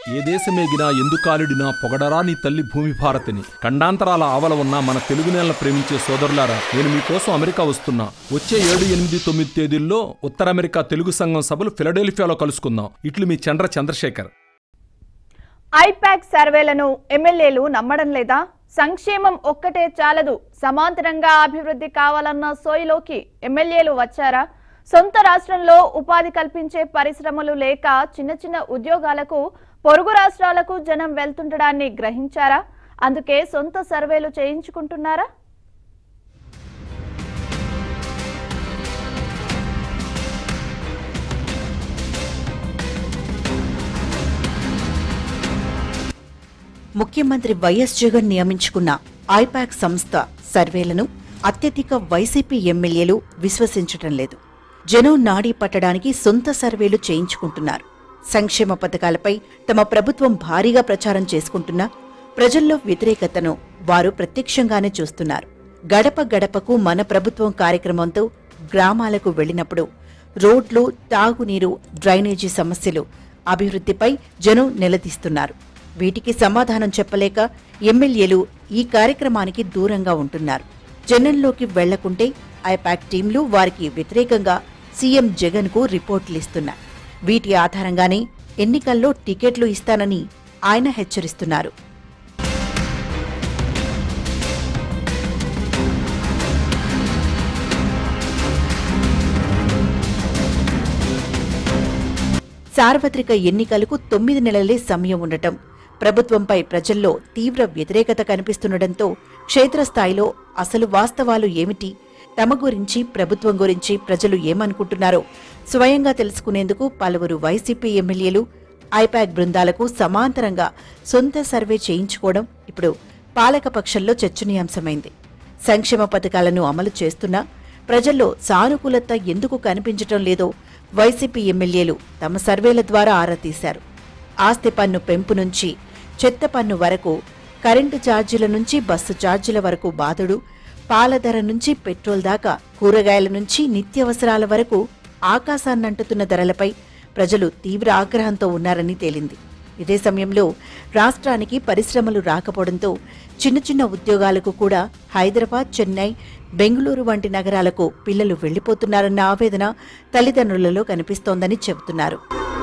ఏ దేశమేగినా ఎందుకాలిడినా పొగడరా నీ తల్లి భూమి భారతిని ఖండాంతరాల ఆవల ఉన్న మన తెలుగు నేలను ప్రేమించే సోదరులారా నేను మీకోసం అమెరికా వస్తున్నా వచ్చే ఏడు ఎనిమిది తొమ్మిది తేదీల్లో ఉత్తర అమెరికా తెలుగు సంఘం సభలు ఫిలడెల్ఫియాలో కలుసుకుందాం ఇట్లు మీ చంద్ర చంద్రశేఖర్ ఐపాక్ సర్వేలను ఎమ్మెల్యేలు నమ్మడం లేదా సంక్షేమం ఒక్కటే చాలదు సమాంతరంగా అభివృద్ధి కావాలన్న సోయిలోకి ఎమ్మెల్యేలు వచ్చారా సొంత రాష్ట్రంలో ఉపాధి కల్పించే పరిశ్రమలు లేక చిన్న చిన్న ఉద్యోగాలకు పొరుగు రాష్ట్రాలకు జనం వెళ్తుండడాన్ని గ్రహించారా అందుకే సొంత సర్వేలు చేయించుకుంటున్నారా ముఖ్యమంత్రి వైఎస్ జగన్ నియమించుకున్న ఐపాక్ సంస్థ సర్వేలను అత్యధిక వైసీపీ ఎమ్మెల్యేలు విశ్వసించటం లేదు జనం నాడీ పట్టడానికి సొంత సర్వేలు చేయించుకుంటున్నారు సంక్షేమ పథకాలపై తమ ప్రభుత్వం భారీగా ప్రచారం చేసుకుంటున్నా ప్రజల్లో వ్యతిరేకతను వారు ప్రత్యక్షంగానే చూస్తున్నారు గడప గడపకు మన ప్రభుత్వం కార్యక్రమంతో గ్రామాలకు వెళ్ళినప్పుడు రోడ్లు తాగునీరు డ్రైనేజీ సమస్యలు అభివృద్ధిపై జనం నిలదీస్తున్నారు వీటికి సమాధానం చెప్పలేక ఎమ్మెల్యేలు ఈ కార్యక్రమానికి దూరంగా ఉంటున్నారు జనంలోకి వెళ్లకుంటే ఐపాక్ టీంలు వారికి వ్యతిరేకంగా సీఎం జగన్ కు రిపోర్టులు ఇస్తున్నాయి వీటి ఆధారంగానే ఎన్నికల్లో టికెట్లు ఇస్తానని ఆయన హెచ్చరిస్తున్నారు సార్వత్రిక ఎన్నికలకు తొమ్మిది నెలలే సమయం ఉండటం ప్రభుత్వంపై ప్రజల్లో తీవ్ర వ్యతిరేకత కనిపిస్తుండటంతో క్షేత్రస్థాయిలో అసలు వాస్తవాలు ఏమిటి తమ గురించి ప్రభుత్వం గురించి ప్రజలు ఏమనుకుంటున్నారో స్వయంగా తెలుసుకునేందుకు పలువురు వైసీపీ ఎమ్మెల్యేలు ఐపాక్ బృందాలకు సమాంతరంగా సొంత సర్వే చేయించుకోవడం ఇప్పుడు పాలకపక్షంలో చర్చనీయాంశమైంది సంక్షేమ పథకాలను అమలు చేస్తున్నా ప్రజల్లో సానుకూలత ఎందుకు కనిపించటం లేదో వైసీపీ ఎమ్మెల్యేలు తమ సర్వేల ద్వారా ఆరా తీశారు ఆస్తి పన్ను పెంపు నుంచి చెత్త పన్ను వరకు కరెంటు ఛార్జీల నుంచి బస్సు ఛార్జీల వరకు బాధుడు పాల ధర నుంచి పెట్రోల్ దాకా కూరగాయల నుంచి నిత్యావసరాల వరకు ఆకాశాన్నంటుతున్న ధరలపై ప్రజలు తీవ్ర ఆగ్రహంతో ఉన్నారని తేలింది ఇదే సమయంలో రాష్ట్రానికి పరిశ్రమలు రాకపోవడంతో చిన్న చిన్న ఉద్యోగాలకు కూడా హైదరాబాద్ చెన్నై బెంగళూరు వంటి నగరాలకు పిల్లలు వెళ్లిపోతున్నారన్న ఆవేదన తల్లిదండ్రులలో కనిపిస్తోందని చెబుతున్నారు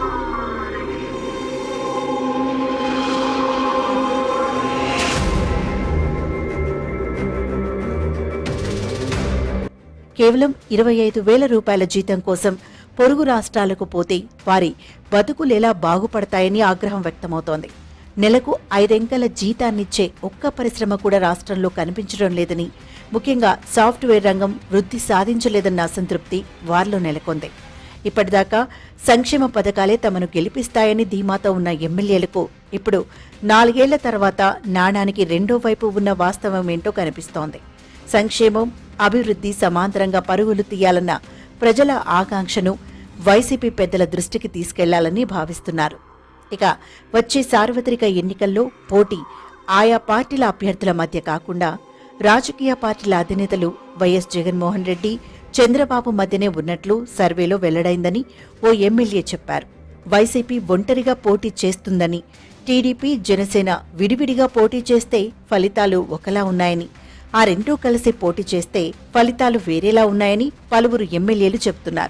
కేవలం ఇరవై ఐదు వేల రూపాయల జీతం కోసం పొరుగు రాష్ట్రాలకు పోతే వారి బతుకులెలా బాగుపడతాయని ఆగ్రహం వ్యక్తమవుతోంది నెలకు ఐదెంకల జీతాన్నిచ్చే ఒక్క పరిశ్రమ కూడా రాష్ట్రంలో కనిపించడం లేదని ముఖ్యంగా సాఫ్ట్వేర్ రంగం వృద్ధి సాధించలేదన్న అసంతృప్తి వారిలో నెలకొంది ఇప్పటిదాకా సంక్షేమ పథకాలే తమను గెలిపిస్తాయని ధీమాతో ఉన్న ఎమ్మెల్యేలకు ఇప్పుడు నాలుగేళ్ల తర్వాత నాణానికి రెండో వైపు ఉన్న వాస్తవం ఏంటో కనిపిస్తోంది సంక్షేమం అభివృద్ధి సమాంతరంగా పరుగులు తీయాలన్న ప్రజల ఆకాంక్షను వైసీపీ పెద్దల దృష్టికి తీసుకెళ్లాలని భావిస్తున్నారు ఇక వచ్చే సార్వత్రిక ఎన్నికల్లో పోటీ ఆయా పార్టీల అభ్యర్థుల మధ్య కాకుండా రాజకీయ పార్టీల అధినేతలు వైఎస్ జగన్మోహన్ రెడ్డి చంద్రబాబు మధ్యనే ఉన్నట్లు సర్వేలో వెల్లడైందని ఓ ఎమ్మెల్యే చెప్పారు వైసీపీ ఒంటరిగా పోటీ చేస్తుందని టీడీపీ జనసేన విడివిడిగా పోటీ చేస్తే ఫలితాలు ఒకలా ఉన్నాయని ఆ రెండూ కలిసి పోటీ చేస్తే ఫలితాలు వేరేలా ఉన్నాయని పలువురు ఎమ్మెల్యేలు చెబుతున్నారు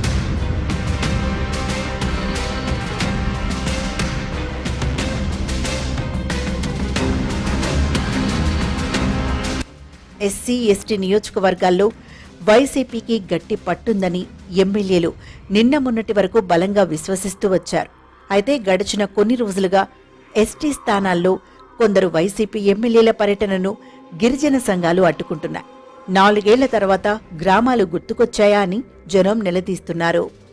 ఎస్సీ ఎస్టీ నియోజకవర్గాల్లో వైసీపీకి గట్టి పట్టుందని ఎమ్మెల్యేలు నిన్న మొన్నటి వరకు బలంగా విశ్వసిస్తూ వచ్చారు అయితే గడిచిన కొన్ని రోజులుగా ఎస్టీ స్థానాల్లో కొందరు వైసీపీ ఎమ్మెల్యేల పర్యటనను గిరిజన సంఘాలు అడ్డుకుంటున్నాయి నాలుగేళ్ల తర్వాత గ్రామాలు గుర్తుకొచ్చాయా అని జనం నిలదీస్తున్నారు